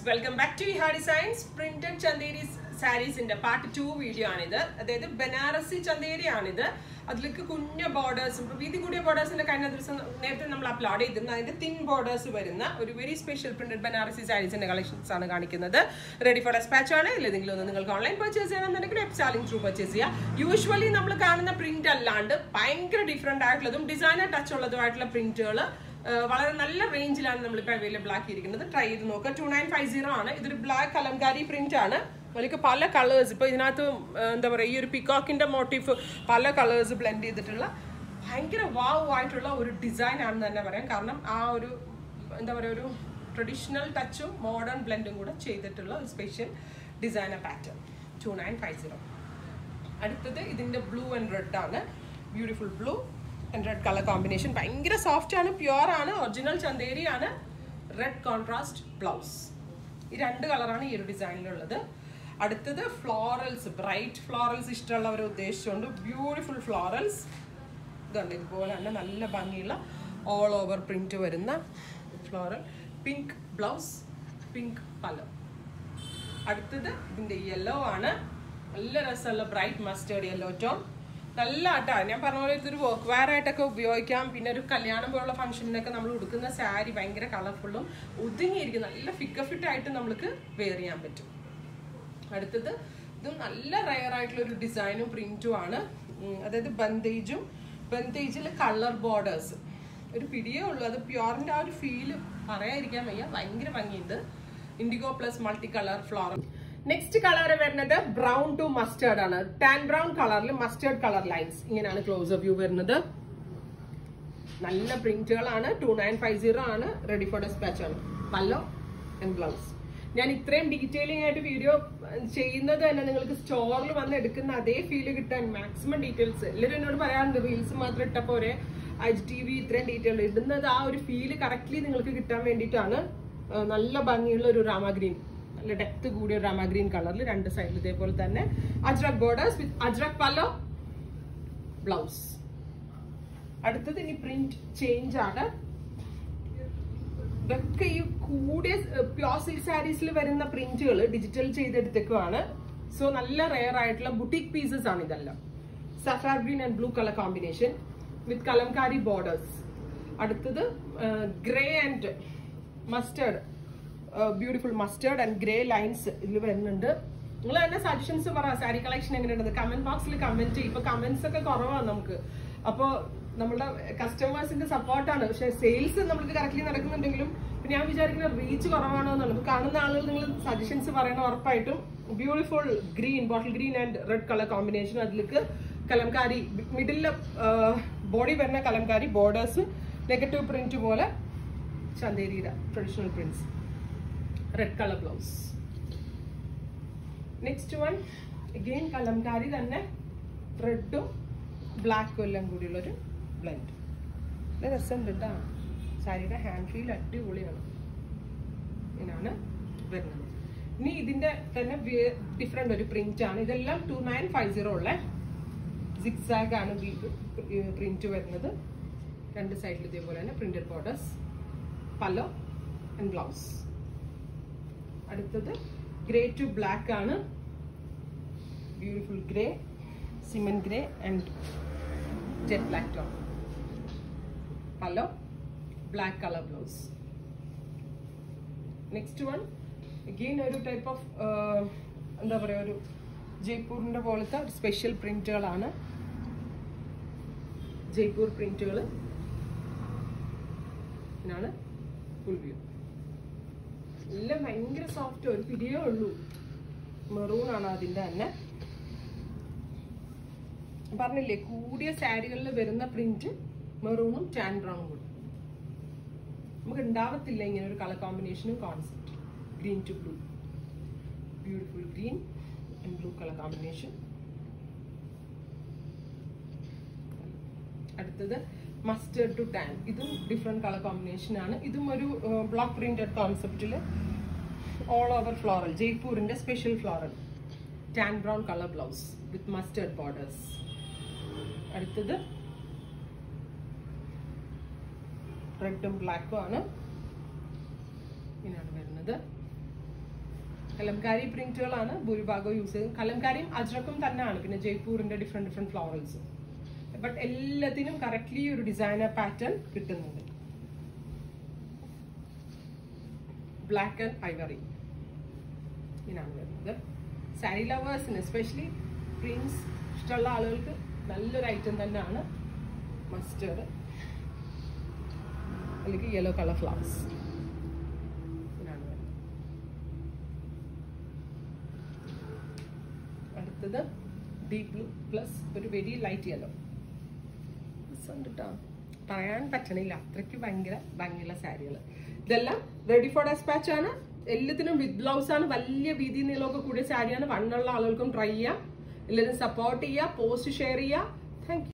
Welcome back to Iha designs printed Chanderi സാരീസിന്റെ part two video ആണിത് അതായത് ബനാറസി ചന്തേരി ആണിത് അതിലേക്ക് കുഞ്ഞു ബോർഡേഴ്സും വീതി കൂടിയ ബോർഡേഴ്സിന്റെ കഴിഞ്ഞ ദിവസം നേരത്തെ നമ്മൾ അപ്ലോഡ് ചെയ്തിരുന്നു അതിന്റെ തിൻ ബോർഡേഴ്സ് വരുന്ന ഒരു വെരി സ്പെഷ്യൽ പ്രിന്റഡ് ബനാറസി സാരീസിന്റെ കളക്ഷൻസ് ആണ് കാണിക്കുന്നത് റെഡി ഫോർ ഡെസ്പാച്ച് ആണ് ഇല്ലെങ്കിലും ഒന്ന് നിങ്ങൾക്ക് ഓൺലൈൻ പർച്ചേസ് ചെയ്യണമെന്നുണ്ടെങ്കിൽ വെബ് സാലിംഗ് ത്രൂ പർച്ചേസ് ചെയ്യാം യൂഷ്വലി നമ്മൾ കാണുന്ന പ്രിന്റ് അല്ലാണ്ട് ഭയങ്കര ഡിഫറെന്റ് ആയിട്ടുള്ളതും ഡിസൈനർ ടച്ച് ഉള്ളതുമായിട്ടുള്ള പ്രിന്റുകൾ വളരെ നല്ല റേഞ്ചിലാണ് നമ്മളിപ്പോൾ അവൈലബിൾ ആക്കിയിരിക്കുന്നത് ട്രൈ ചെയ്ത് നോക്കുക ടു നയൻ ഫൈവ് സീറോ ആണ് ഇതൊരു ബ്ലാക്ക് കലംകാരി പ്രിന്റ് ആണ് അതിലേക്ക് പല കളേഴ്സ് ഇപ്പോൾ ഇതിനകത്ത് എന്താ പറയുക ഈ ഒരു പിക്കോക്കിന്റെ മോട്ടീഫ് പല കളേഴ്സ് ബ്ലെൻഡ് ചെയ്തിട്ടുള്ള ഭയങ്കര വാവ് ആയിട്ടുള്ള ഒരു ഡിസൈൻ ആണെന്ന് തന്നെ പറയാം കാരണം ആ ഒരു എന്താ പറയുക ഒരു ട്രഡീഷണൽ ടച്ചും മോഡേൺ ബ്ലെൻഡും കൂടെ ചെയ്തിട്ടുള്ള ഒരു special designer pattern two nine five zero അടുത്തത് ഇതിന്റെ ബ്ലൂ ആൻഡ് റെഡ് ആണ് beautiful blue and red colour combination ഭയങ്കര സോഫ്റ്റ് ആണ് പ്യുവർ ആണ് ഒറിജിനൽ ചന്തേരി ആണ് റെഡ് കോൺട്രാസ്റ്റ് ബ്ലൗസ് ഈ രണ്ട് കളറാണ് ഈ ഒരു ഡിസൈനിലുള്ളത് അടുത്തത് ഫ്ലോറൽസ് ബ്രൈറ്റ് ഫ്ലോറൽസ് ഇഷ്ടമുള്ളവരെ ഉദ്ദേശിച്ചുകൊണ്ട് ബ്യൂട്ടിഫുൾ ഫ്ലോറൽസ് ഇതുണ്ട് ഇതുപോലെ തന്നെ നല്ല ഭംഗിയുള്ള ഓൾ ഓവർ പ്രിന്റ് വരുന്ന floral pink blouse pink pallu അടുത്തത് ഇതിന്റെ യെല്ലോ ആണ് നല്ല രസമുള്ള ബ്രൈറ്റ് മസ്റ്റേർഡ് യെല്ലോ ടോൺ നല്ല ആട്ടാ ഞാൻ പറഞ്ഞ പോലെ ഇതൊരു വർക്ക് വെയർ ആയിട്ടൊക്കെ ഉപയോഗിക്കാം പിന്നെ ഒരു കല്യാണം പോലുള്ള ഫംഗ്ഷനിലൊക്കെ നമ്മൾ ഉടുക്കുന്ന സാരി ഭയങ്കര കളർഫുള്ളും ഒതുങ്ങിയിരിക്കും നല്ല ഫിക്ക ഫിറ്റ് ആയിട്ട് നമ്മൾക്ക് വെയർ ചെയ്യാൻ പറ്റും അടുത്തത് ഇതും നല്ല റയർ ആയിട്ടുള്ള ഒരു ഡിസൈനും പ്രിന്റും ആണ് ഉം, അതായത് ബന്തേജും ബന്തേജിൽ കളർ ബോർഡേഴ്സ് ഒരു പിടിയേ ഉള്ളൂ അത് പ്യുവറിന്റെ ആ ഒരു ഫീല് പറയാതിരിക്കാൻ വയ്യ ഭയങ്കര ഭംഗിയുണ്ട് indigo plus multi colour floral next colour വരുന്നത് ബ്രൗൺ ടു മസ്റ്റേർഡ് ആണ് ടാൻ ബ്രൗൺ കളറിൽ മസ്റ്റേർഡ് കളർ ലൈൻസ് ഇങ്ങനെയാണ് ക്ലോസ് വ്യൂ വരുന്നത് നല്ല പ്രിന്റുകളാണ് ടു നയൻ ഫൈവ് സീറോ ആണ് റെഡി ഫോർ ഡെസ്പാച്ച് ആണ് പല്ലോ ആൻഡ് ബ്ലൗസ് ഞാൻ ഇത്രയും ഡീറ്റെയിലിംഗ് ആയിട്ട് വീഡിയോ ചെയ്യുന്നത് തന്നെ നിങ്ങൾക്ക് സ്റ്റോറിൽ വന്ന് എടുക്കുന്ന അതേ ഫീല് കിട്ടാൻ മാക്സിമം ഡീറ്റെയിൽസ് എല്ലാവരും എന്നോട് പറയാറുണ്ട് റീൽസ് മാത്രം ഇട്ട പോരെ എച്ച് ടി വി ഇത്രയും ഡീറ്റെയിൽ ഇടുന്നത് ആ ഒരു ഫീല് കറക്റ്റ്ലി നിങ്ങൾക്ക് കിട്ടാൻ വേണ്ടിയിട്ടാണ് ആ, നല്ല ഭംഗിയുള്ള ഒരു രാമ ഗ്രീൻ നല്ല ഡെപ്ത് കൂടിയ രാമ ഗ്രീൻ കളറിൽ രണ്ട് സൈഡിൽ ഇതേപോലെ തന്നെ Ajrak borders with Ajrak pallu blouse അടുത്തത് ഇനി പ്രിന്റ് ചേഞ്ച് ആണ് ഇതൊക്കെ ഈ കൂടിയ പ്യോർ സിൽക്ക് സാരീസിൽ വരുന്ന പ്രിന്റുകൾ ഡിജിറ്റൽ ചെയ്തെടുത്തേക്കുവാണ് സോ നല്ല റെയർ ആയിട്ടുള്ള ബുട്ടീക് പീസസ് ആണ് ഇതെല്ലാം സഫാർ green and blue colour combination with Kalamkari borders അടുത്തത് grey and mustard beautiful mustard and grey lines ഇതിൽ വരുന്നുണ്ട് നിങ്ങൾ തന്നെ സജഷൻസ് പറ സാരി കളക്ഷൻ എങ്ങനെയുണ്ടെന്ന് കമന്റ് ബോക്സിൽ കമന്റ് ചെയ്യും ഇപ്പൊ കമന്റ്സ് ഒക്കെ കുറവാണ് നമുക്ക് അപ്പോ നമ്മുടെ കസ്റ്റമേഴ്സിന്റെ സപ്പോർട്ടാണ് പക്ഷെ സെയിൽസ് നമുക്ക് കറക്റ്റ്ലി നടക്കുന്നുണ്ടെങ്കിലും ഇപ്പൊ ഞാൻ വിചാരിക്കുന്ന റീച്ച് കുറവാണോ എന്നുള്ളത് കാണുന്ന ആളുകൾ നിങ്ങൾ സജഷൻസ് പറയണം ഉറപ്പായിട്ടും beautiful green bottle green and red colour combination അതിലേക്ക് കലംകാരി മിഡിലെ ബോഡി വരുന്ന കലംകാരി ബോർഡേഴ്സ് നെഗറ്റീവ് പ്രിന്റ് പോലെ ചന്തേരിയുടെ traditional prints red colour blouse next one again Kalamkari തന്നെ റെഡും ബ്ലാക്കും എല്ലാം കൂടിയുള്ളൊരു ബ്ലെൻഡ് നല്ല രസമുണ്ട് കേട്ടോ സാരിയുടെ ഹാൻഡ് ഫീൽ അടിപൊളിയാണ് ഇങ്ങനെയാണ് വരുന്നത് ഇനി ഇതിന്റെ തന്നെ ഡിഫറെന്റ് ഒരു പ്രിന്റ് ആണ് ഇതെല്ലാം ടു നയൻ ഫൈവ് സീറോ ഉള്ള സിക്സാഗ് ആണ് പ്രിന്റ് വരുന്നത് രണ്ട് സൈഡിൽ ഇതേപോലെ തന്നെ printed borders pallu and blouse അടുത്തത് ഗ്രേ ടു ബ്ലാക്ക് ആണ് beautiful grey cement grey and jet black tone pallu black colour blouse next one again ഒരു ടൈപ്പ് ഓഫ് എന്താ പറയുക ഒരു ജയ്പൂരിന്റെ പോലത്തെ സ്പെഷ്യൽ പ്രിന്റുകളാണ് ജയ്പൂർ പ്രിന്റുകൾ ഇതിനാണ് ഫുൾ വ്യൂ എല്ലാം ഭയങ്കര സോഫ്റ്റ് ഒരു പിടിയേ ഉള്ളൂ മെറൂൺ ആണ് അതിന്റെ തന്നെ പറഞ്ഞില്ലേ കൂടിയ സാരികളിൽ വരുന്ന പ്രിന്റ് മെറൂണും ടാൻ ബ്രൗണും കൂടി നമുക്ക് ഉണ്ടാവത്തില്ല ഇങ്ങനെ ഒരു കളർ കോമ്പിനേഷനും concept green to blue beautiful green and blue colour combination അടുത്തത് മസ്റ്റേർഡ് ടു ടാൻ ഇതും ഡിഫറെന്റ് കളർ കോമ്പിനേഷൻ ആണ് ഇതും ഒരു ബ്ലോക്ക് പ്രിന്റഡ് കോൺസെപ്റ്റിൽ ഓൾ ഓവർ ഫ്ലോറൽ ജയ്പൂരിന്റെ special floral tan brown colour blouse with mustard borders അടുത്തത് റെഡും ബ്ലാക്കും ആണ് ഇങ്ങനെയാണ് വരുന്നത് കലംകാരി പ്രിന്റുകളാണ് ഭൂരിഭാഗവും യൂസ് ചെയ്യുന്നത് കലംകാരിയും അജ്രക്കും തന്നെയാണ് പിന്നെ ജയ്പൂരിന്റെ ഡിഫറെന്റ് ഡിഫറെന്റ് ഫ്ലോറൽസ് ബട്ട് എല്ലാത്തിനും കറക്റ്റ്ലി ഒരു ഡിസൈനർ പാറ്റേൺ കിട്ടുന്നുണ്ട് ബ്ലാക്ക് ആൻഡ് ഐവറി ഇങ്ങനെയാണ് വരുന്നത് സാരി ലവേഴ്സിന് എസ്പെഷ്യലി പ്രിൻസ് ഇഷ്ടമുള്ള ആളുകൾക്ക് നല്ലൊരു ഐറ്റം തന്നെയാണ് മസ്റ്റേർഡ് അല്ലെങ്കിൽ യെല്ലോ കളർ ഫ്ലവേഴ്സ് ഇങ്ങനെയാണ് വരുന്നത് അടുത്തത് ഡീപ് ബ്ലൂ പ്ലസ് ഒരു വെരി ലൈറ്റ് യെല്ലോ ഉണ്ട് ട്ടോ. പറയാൻ പറ്റണില്ല അത്രയ്ക്ക് ഭയങ്കര ഭംഗിയുള്ള സാരികൾ ഇതെല്ലാം റെഡി ഫോർ ഡെസ്പാച്ച് ആണ് എല്ലാത്തിനും വിത്ത് ബ്ലൗസ് ആണ് വലിയ വീതി നീളമൊക്കെ കൂടിയ സാരിയാണ് വണ്ണുള്ള ആളുകൾക്കും ട്രൈ ചെയ്യാം എല്ലാവരും സപ്പോർട്ട് ചെയ്യുക പോസ്റ്റ് ഷെയർ ചെയ്യുക താങ്ക്